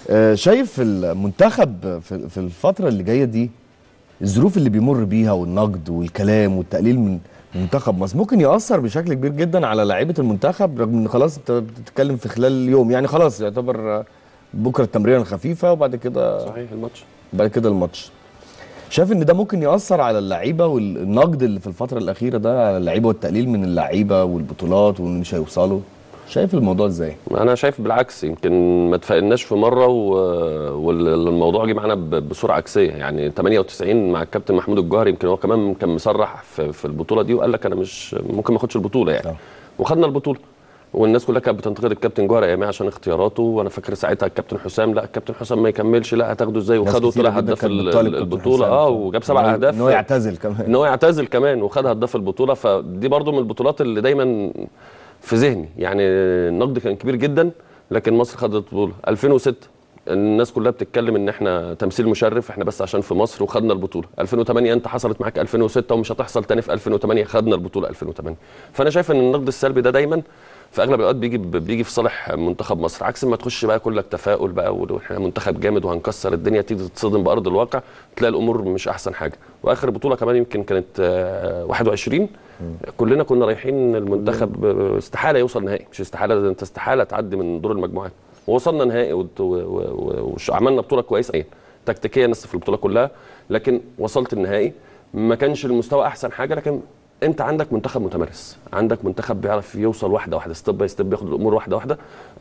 آه، شايف المنتخب في في الفتره اللي جايه دي الظروف اللي بيمر بيها والنقد والكلام والتقليل من منتخب مصر ممكن ياثر بشكل كبير جدا على لعيبه المنتخب رغم ان خلاص انت بتتكلم في خلال اليوم يعني خلاص يعتبر آه، بكره التمرين الخفيفه وبعد كده صحيح الماتش بعد كده الماتش شايف ان ده ممكن ياثر على اللعيبه والنقد اللي في الفتره الاخيره ده على اللعيبه والتقليل من اللعيبه والبطولات وان مش هيوصلوا شايف الموضوع ازاي انا شايف بالعكس يمكن ما اتفقناش في مره و... والموضوع جه معانا ب... بصوره عكسيه يعني 98 مع الكابتن محمود الجوهري يمكن هو كمان كان مصرح في, في البطوله دي وقال لك انا مش ممكن ما اخدش البطوله يعني صح. وخدنا البطوله والناس كلها كانت بتنتقد الكابتن جوهري ايامها عشان اختياراته وانا فاكر ساعتها الكابتن حسام لا الكابتن حسام ما يكملش لا هتاخده ازاي ناس وخده كتيرة طلع جدا هداف كانت ال- بتطالب كابتن البطوله حسام. اه وجاب سبع إن هو- اهداف ان هو يعتزل كمان ان هو يعتزل كمان وخد هداف البطوله فدي برضو من البطولات اللي دايما في ذهني يعني النقد كان كبير جدا لكن مصر خدت البطوله 2006 الناس كلها بتتكلم ان احنا تمثيل مشرف احنا بس عشان في مصر وخدنا البطوله 2008 انت حصلت معاك 2006 ومش هتحصل تاني في 2008 خدنا البطوله 2008 فانا شايف ان النقد السلبي ده دايما في اغلب الاوقات بيجي بيجي في صالح منتخب مصر عكس ما تخش بقى كلك تفاؤل بقى واحنا منتخب جامد وهنكسر الدنيا تيجي تتصدم بارض الواقع تلاقي الامور مش احسن حاجه واخر بطوله كمان يمكن كانت آه، 21 كلنا كنا رايحين المنتخب آه، استحاله يوصل نهائي مش استحاله ده انت استحاله تعدي من دور المجموعات ووصلنا نهائي وت- و- و- و- وعملنا بطوله كويسه يعني تكتيكيا لسه في البطوله كلها لكن وصلت النهائي ما كانش المستوى احسن حاجه لكن انت عندك منتخب متمرس عندك منتخب بيعرف يوصل واحده واحده ستيب باي ستيب بياخد الامور واحده واحده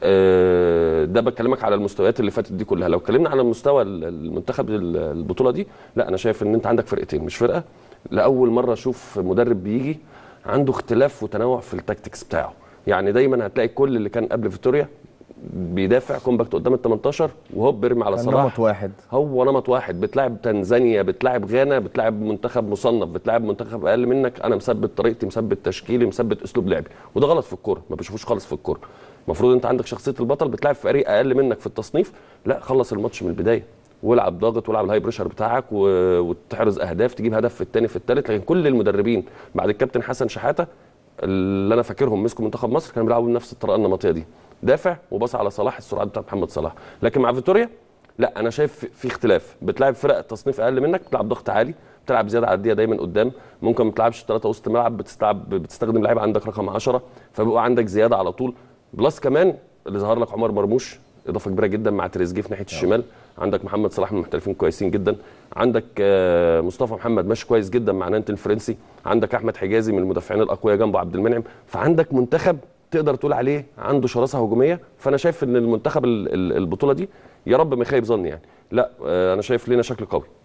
آه، ده بكلمك على المستويات اللي فاتت دي كلها لو اتكلمنا على مستوى ال- المنتخب ال- البطوله دي لا انا شايف ان انت عندك فرقتين مش فرقه لاول مره اشوف مدرب بيجي عنده اختلاف وتنوع في التاكتكس بتاعه يعني دايما هتلاقي كل اللي كان قبل فيتوريا بيدافع كومباكت قدام ال 18 وهوب بيرمي على كان صلاح نمط واحد هو نمط واحد بتلعب تنزانيا بتلعب غانا بتلعب منتخب مصنف بتلعب منتخب اقل منك انا مثبت طريقتي مثبت تشكيلي مثبت اسلوب لعبي وده غلط في الكوره ما بشوفوش خالص في الكوره المفروض انت عندك شخصيه البطل بتلعب فريق اقل منك في التصنيف لا خلص الماتش من البدايه والعب ضاغط والعب الهاي بريشر بتاعك و... وتحرز اهداف تجيب هدف في الثاني في الثالث لكن كل المدربين بعد الكابتن حسن شحاته اللي انا فاكرهم مسكوا منتخب مصر كانوا بيلعبوا بنفس الطريقه النمطيه دي دافع وباص على صلاح السرعات بتاعت محمد صلاح لكن مع فيتوريا لا انا شايف في- في اختلاف بتلعب فرق تصنيف اقل منك بتلعب ضغط عالي بتلعب زياده عاديه دايما قدام ممكن ما تلعبش ثلاثه وسط ملعب بتستلعب بتستخدم لعيبه عندك رقم 10 فبيبقى عندك زياده على طول بلس كمان اللي ظهر لك عمر مرموش اضافه كبيره جدا مع تريزيجيه في ناحيه الشمال عندك محمد صلاح من المحترفين كويسين جدا عندك آه، مصطفى محمد ماشي كويس جدا مع نانت الفرنسي عندك احمد حجازي من المدافعين الاقوياء جنبه عبد المنعم فعندك منتخب تقدر تقول عليه عنده شراسه هجوميه فانا شايف ان المنتخب ال- ال- البطوله دي يا رب ما يخيب ظني يعني لا آه، انا شايف لينا شكل قوي